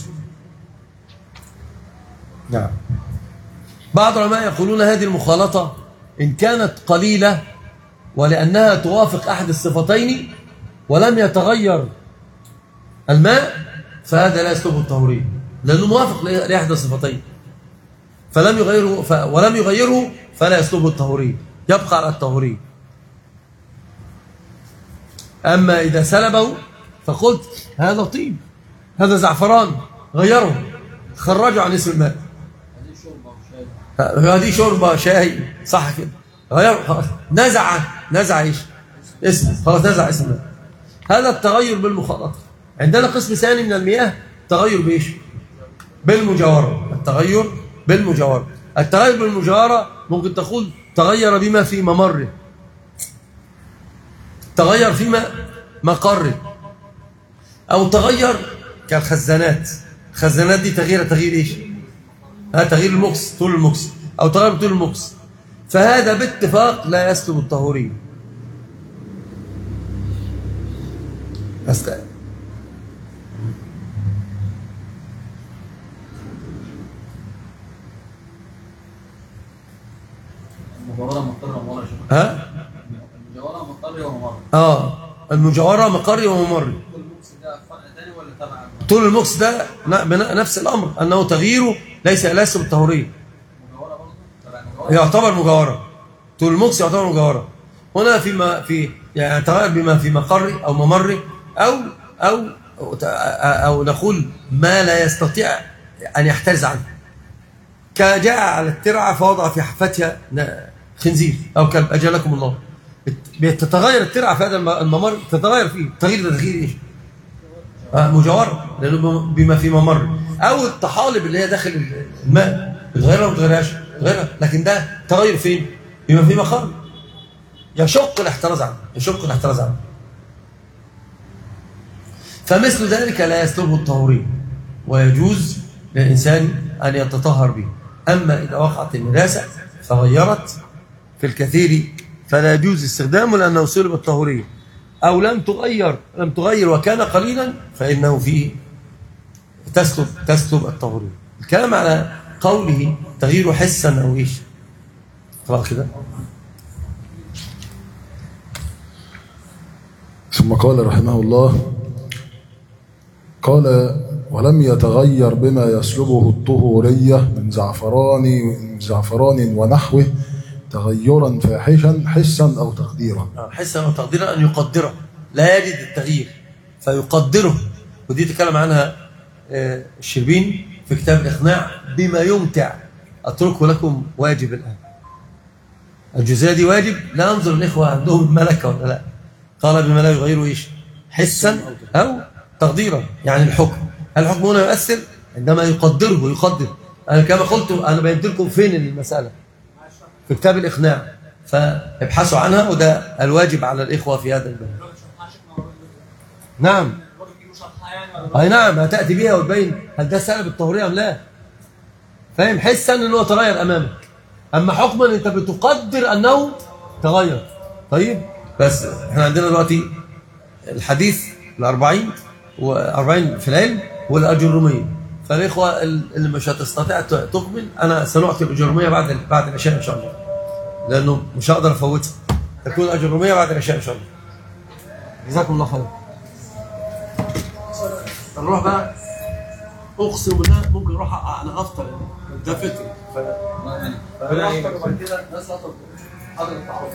نعم بعض العلماء يقولون هذه المخالطة إن كانت قليلة ولأنها توافق أحد الصفتين ولم يتغير الماء فهذا لا يسلبه الطهورية لأنه موافق لأحد الصفتين فلم يغيره ف... ولم يغيره فلا يسلبه الطهورية يبقى على الطهورية أما إذا سلبه فقلت هذا طيب هذا زعفران غيره خرجه عن اسم الماء هذه شوربه وشاي هذه شوربه شاي صح كده غير خلاص نزع نزع ايش اسم خلاص نزع اسم الماء هذا التغير بالمخالطه عندنا قسم ثاني من المياه تغير بايش بالمجاوره التغير بالمجاوره التغير بالمجاوره ممكن تقول تغير بما في ممره تغير فيما مقره او تغير كالخزانات الخزانات دي تغيير تغيير ايش ها تغيير المكس طول المكس او تغير طول المكس فهذا باتفاق لا يسلب الطهورية أست... المجاورة مضطرة ومرة يا شيخ ها المجاورة مضطرة ومرة اه المجاورة مقري وممر كل بوكس ده فرق تاني ولا تبع طول المكس ده ن- بن- نفس الامر انه تغييره ليس لا يسلب الطهورية المجاورة برضه تبع المجاورة يعتبر مجاورة طول المكس يعتبر مجاورة هنا فيما في يعني تغير بما في مقر أو ممر أو أو أو نقول ما لا يستطيع أن يحترز عنه كجاء على الترعة فوضع في حفتها ن- خنزير أو كلب أجلكم الله بتتغير الترعة في هذا الم- الممر تتغير فيه التغيير ده تغيير إيش؟ آه، مجاورة لأنه بما في ممر أو الطحالب اللي هي داخل الماء بتغيرها ولا ما بتغيرهاش؟ بتغيرها لكن ده تغير فين؟ بما في مقر يشق الاحتراز عنه يشق الاحتراز عنه فمثل ذلك لا يسلبه الطهوري ويجوز للإنسان أن يتطهر به أما إذا وقعت النجاسة فغيرت في الكثير فلا يجوز استخدامه لأنه سلب الطهورية أو لم تغير لم تغير وكان قليلا فإنه فيه تسلب تسلب الطهورية الكلام على قوله تغيير حسا أو إيش خلاص كده ثم قال رحمه الله قال ولم يتغير بما يسلبه الطهورية من زعفران من زعفران ونحوه تغيرا فاحشا حسا أو تقديرا آه، حسا وتقديرا أن يقدره لا يجد التغيير فيقدره ودي تكلم عنها آه، الشربين في كتاب الإقناع بما يمتع أتركه لكم واجب الآن الجزئية دي واجب لا أنظر الإخوة عندهم الملكة ولا لا قال بما لا يغيره إيش حسا أو تقديرا يعني الحكم الحكم هنا يؤثر عندما يقدره يقدر أنا كما قلت أنا بينت لكم فين المسألة في كتاب الإقناع فابحثوا عنها وده الواجب على الإخوة في هذا الباب نعم أي نعم هتأتي بيها وتبين هل ده سبب الطهورية أم لا فاهم حسا ان هو تغير امامك اما حكما انت بتقدر انه تغير طيب بس احنا عندنا دلوقتي الحديث الأربعين وأربعين في العلم والأجرومية فالإخوة اللي مش هتستطيع تكمل أنا سنعطي الأجرومية بعد بعد العشاء إن شاء الله لأنه مش هقدر أفوتها تكون الأجرومية بعد العشاء إن شاء الله جزاكم الله خير نروح بقى اقسم بالله ممكن اروح انا افطر ده فطر ربنا يعينك وبعد كده الناس هتطلب حاضر التعارف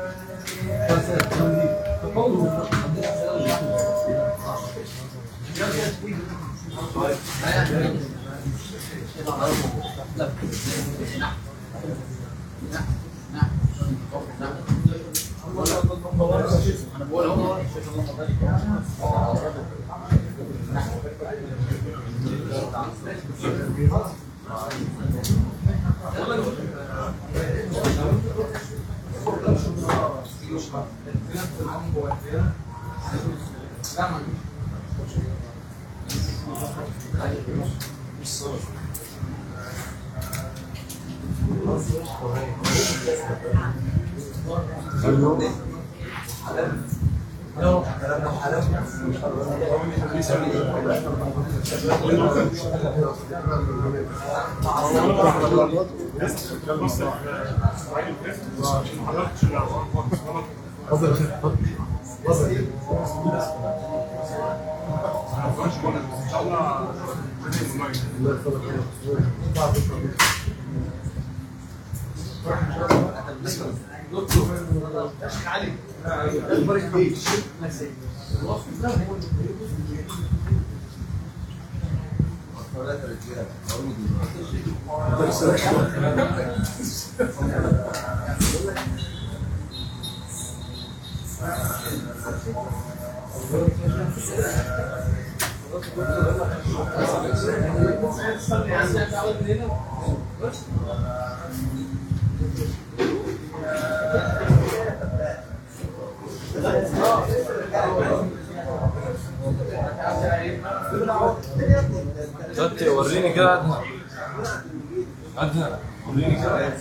دلوقتي وريني كده أدنى وريني كده